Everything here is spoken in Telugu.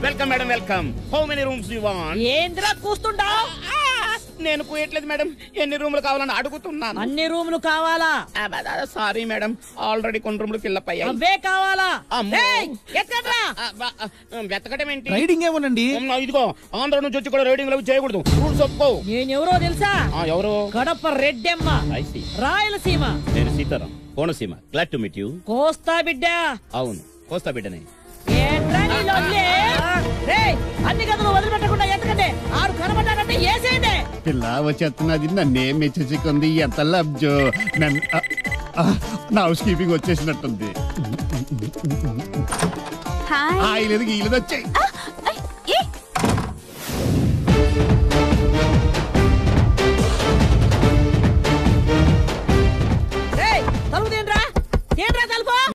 Welcome madam welcome how many rooms you want ఏంద్రా కూస్తుంటావు నేను పోయట్లేదు మేడం ఎన్ని రూములు కావాలని అడుగుతున్నాను అన్ని రూములు కావాలా సారీ మేడం ఆల్రెడీ కొన్ని రూములు ఫిల్అప్ అయ్యాయి అవే కావాలా అమ్మో. ఏయ్, ఎత్తుకండ్రా. ఆ, బా- ఆ, వెతకడం ఏంటి రైడింగ్ ఏమోనండి ఉమ్, ఇదిగో ఆంధ్ర నుంచి వచ్చి కూడా రైడింగ్ లవ్ చేయకూడదు రూల్స్ ఒప్పుకో నేనెవరో తెలుసా ఆ, ఎవరు కడప రెడ్డెమ్మ I see. రాయలసీమ నేను Sitaram Konaseema glad to meet you Kosta బిడ్డ అవును కోస్తా బిడ్డనే ఏంట్రా నీ లొల్లి? రేయ్, అన్ని గదులు వదిలిపెట్టకుండా ఎత్తకండి ఆడు కనబడ్డాడంటే ఏసేయండి పిల్ల వచ్చేస్తున్నది నన్నే మెచ్చేసుకుంది ఎంత లబ్జో నన్ను ఆ, ఆ, నా హౌస్ కీపింగ్ వచ్చేసినట్టుంది హాయ్ ఆయిలేదు గీలేదు వచ్చాయి ఆ, ఐ, ఏ